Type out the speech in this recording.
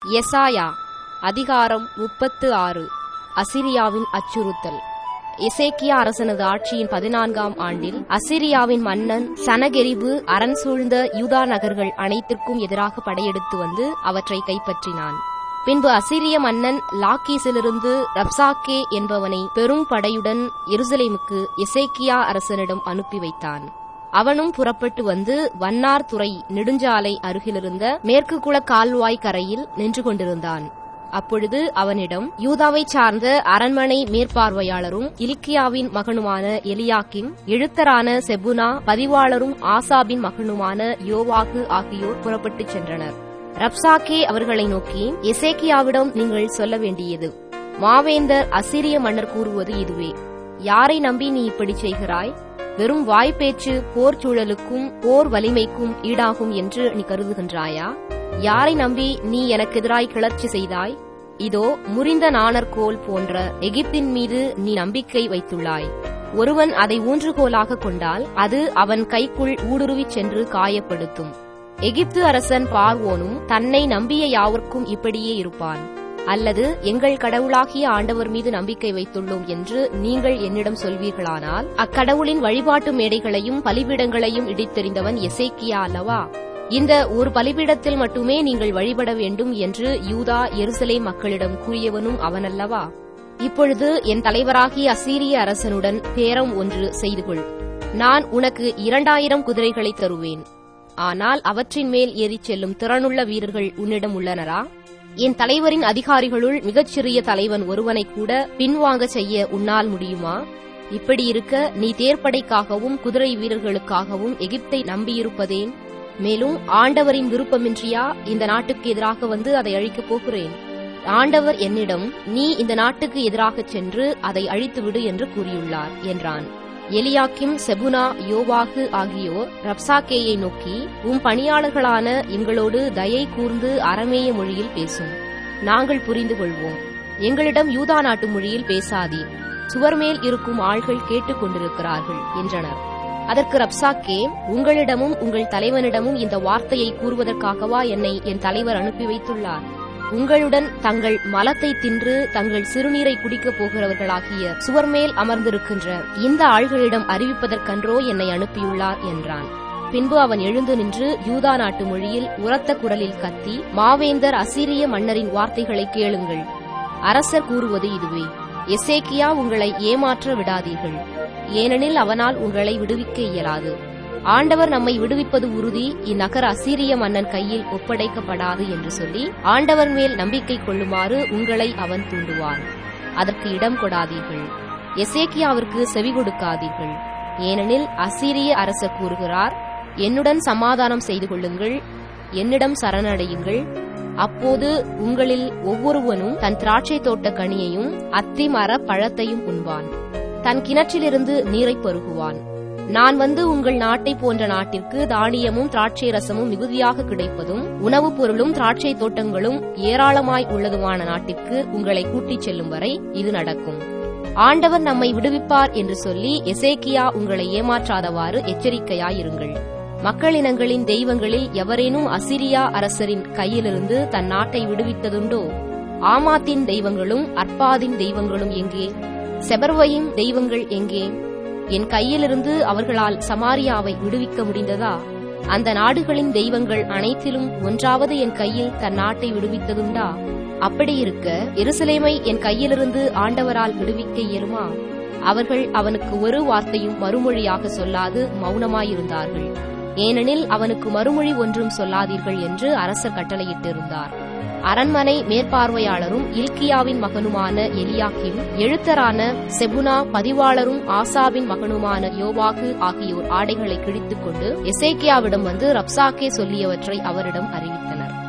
எசாயா அதிகாரம் முப்பத்து ஆறு அசிரியாவின் அச்சுறுத்தல் எசேக்கியா அரசனது ஆட்சியின் பதினான்காம் ஆண்டில் அசிரியாவின் மன்னன் சனகெரிபு அரண் சூழ்ந்த யூதா நகர்கள் அனைத்திற்கும் எதிராக படையெடுத்து வந்து அவற்றை கைப்பற்றினான் பின்பு அசிரிய மன்னன் லாக்கீஸிலிருந்து ரப்சாக்கே என்பவனை பெரும் படையுடன் எருசலேமுக்கு எசேக்கியா அரசனிடம் அனுப்பி வைத்தான் அவனும் புறப்பட்டு வந்து வன்னார் துறை நெடுஞ்சாலை அருகிலிருந்த மேற்கு குள கால்வாய் கரையில் நின்று கொண்டிருந்தான் அப்பொழுது அவனிடம் யூதாவைச் சார்ந்த அரண்மனை மேற்பார்வையாளரும் இலிக்கியாவின் மகனுமான எலியாக்கிம் எழுத்தரான செபுனா பதிவாளரும் ஆசாபின் மகனுமான யோவாகு ஆகியோர் புறப்பட்டுச் சென்றனர் ரப்சாக்கே அவர்களை நோக்கி எசேக்கியாவிடம் நீங்கள் சொல்ல வேண்டியது மாவேந்தர் அசிரிய மன்னர் கூறுவது இதுவே யாரை நம்பி நீ இப்படி செய்கிறாய் வெறும் வாய்ப்பேச்சு போர் சூழலுக்கும் போர் வலிமைக்கும் ஈடாகும் என்று நீ கருதுகின்றாயா யாரை நம்பி நீ எனக்கு எதிராய் கிளர்ச்சி செய்தாய் இதோ முறிந்த நாணர்கோல் போன்ற எகிப்தின் மீது நீ நம்பிக்கை வைத்துள்ளாய் ஒருவன் அதை ஊன்றுகோலாக கொண்டால் அது அவன் கைக்குள் ஊடுருவிச் சென்று காயப்படுத்தும் எகிப்து அரசன் பார்வோனும் தன்னை நம்பிய யாவர்க்கும் இப்படியே இருப்பான் அல்லது எங்கள் கடவுளாகிய ஆண்டவர் மீது நம்பிக்கை வைத்துள்ளோம் என்று நீங்கள் என்னிடம் சொல்வீர்களானால் அக்கடவுளின் வழிபாட்டு மேடைகளையும் பலிபீடங்களையும் இடித்தெறிந்தவன் எசேக்கியா அல்லவா இந்த ஒரு பலிபீடத்தில் மட்டுமே நீங்கள் வழிபட வேண்டும் என்று யூதா எருசலே மக்களிடம் கூறியவனும் அவனல்லவா இப்பொழுது என் தலைவராகிய அசீரிய அரசனுடன் பேரம் ஒன்று செய்து கொள் நான் உனக்கு இரண்டாயிரம் குதிரைகளை தருவேன் ஆனால் அவற்றின் மேல் ஏறிச் செல்லும் திறனுள்ள வீரர்கள் உன்னிடம் உள்ளனரா என் தலைவரின் அதிகாரிகளுள் மிகச்சிறிய தலைவன் ஒருவனை கூட பின்வாங்க செய்ய உன்னால் முடியுமா இப்படி இருக்க நீ தேர்ப்படைக்காகவும் குதிரை வீரர்களுக்காகவும் எகிப்தை நம்பியிருப்பதேன் மேலும் ஆண்டவரின் விருப்பமின்றியா இந்த நாட்டுக்கு எதிராக வந்து அதை அழிக்கப் போகிறேன் ஆண்டவர் என்னிடம் நீ இந்த நாட்டுக்கு எதிராகச் சென்று அதை அழித்துவிடு என்று கூறியுள்ளார் என்றான் எலியாக்கிம் செபுனா யோவாகு ஆகியோர் ரப்சாக்கேயை நோக்கி உம் பணியாளர்களான எங்களோடு தயை கூர்ந்து அரமேய மொழியில் பேசும் நாங்கள் புரிந்து கொள்வோம் எங்களிடம் யூதா நாட்டு மொழியில் பேசாதீ சுவர் மேல் இருக்கும் ஆள்கள் கேட்டுக் கொண்டிருக்கிறார்கள் என்றனர் அதற்கு ரப்சாக்கே உங்களிடமும் உங்கள் தலைவனிடமும் இந்த வார்த்தையை கூறுவதற்காகவா என்னை என் தலைவர் அனுப்பி வைத்துள்ளார் உங்களுடன் தங்கள் மலத்தை தின்று தங்கள் சிறுநீரை குடிக்கப் போகிறவர்களாகிய சுவர் மேல் அமர்ந்திருக்கின்ற இந்த ஆள்களிடம் அறிவிப்பதற்கன்றோ என்னை அனுப்பியுள்ளார் என்றான் பின்பு அவன் எழுந்து நின்று யூதா நாட்டு மொழியில் உரத்த குரலில் கத்தி மாவேந்தர் அசீரிய மன்னரின் வார்த்தைகளை கேளுங்கள் அரசர் கூறுவது இதுவே எசேக்கியா உங்களை ஏமாற்ற விடாதீர்கள் ஏனெனில் அவனால் உங்களை விடுவிக்க இயலாது ஆண்டவர் நம்மை விடுவிப்பது உறுதி இந்நகர் அசீரிய மன்னன் கையில் ஒப்படைக்கப்படாது என்று சொல்லி ஆண்டவர் மேல் நம்பிக்கை கொள்ளுமாறு உங்களை அவன் தூண்டுவான் அதற்கு இடம் கொடாதீர்கள் எசேக்கியாவிற்கு செவி கொடுக்காதீர்கள் ஏனெனில் அசீரிய அரசர் கூறுகிறார் என்னுடன் சமாதானம் செய்து கொள்ளுங்கள் என்னிடம் சரணடையுங்கள் அப்போது உங்களில் ஒவ்வொருவனும் தன் திராட்சை தோட்ட கனியையும் அத்தி மர பழத்தையும் உண்பான் தன் கிணற்றிலிருந்து நீரை பருகுவான் நான் வந்து உங்கள் நாட்டை போன்ற நாட்டிற்கு தானியமும் திராட்சை ரசமும் மிகுதியாக கிடைப்பதும் உணவுப் பொருளும் திராட்சை தோட்டங்களும் ஏராளமாய் உள்ளதுமான நாட்டிற்கு உங்களை கூட்டிச் செல்லும் வரை இது நடக்கும் ஆண்டவர் நம்மை விடுவிப்பார் என்று சொல்லி எசேக்கியா உங்களை ஏமாற்றாதவாறு எச்சரிக்கையாயிருங்கள் மக்களினங்களின் தெய்வங்களில் எவரேனும் அசிரியா அரசரின் கையிலிருந்து தன் நாட்டை விடுவித்ததுண்டோ ஆமாத்தின் தெய்வங்களும் அர்பாதின் தெய்வங்களும் எங்கே செபர்வையின் தெய்வங்கள் எங்கே என் கையிலிருந்து அவர்களால் சமாரியாவை விடுவிக்க முடிந்ததா அந்த நாடுகளின் தெய்வங்கள் அனைத்திலும் ஒன்றாவது என் கையில் தன் நாட்டை விடுவித்ததுண்டா அப்படி இருக்க எருசலேமை என் கையிலிருந்து ஆண்டவரால் விடுவிக்க இயலுமா அவர்கள் அவனுக்கு ஒரு வார்த்தையும் மறுமொழியாக சொல்லாது மௌனமாயிருந்தார்கள் ஏனெனில் அவனுக்கு மறுமொழி ஒன்றும் சொல்லாதீர்கள் என்று அரசர் கட்டளையிட்டிருந்தார் அரண்மனை மேற்பார்வையாளரும் இல்கியாவின் மகனுமான எலியாக்கிம் எழுத்தரான செபுனா பதிவாளரும் ஆசாவின் மகனுமான யோவாகு ஆகியோர் ஆடைகளை கிழித்துக் கொண்டு எசேக்கியாவிடம் வந்து ரப்சாக்கே சொல்லியவற்றை அவரிடம் அறிவித்தனர்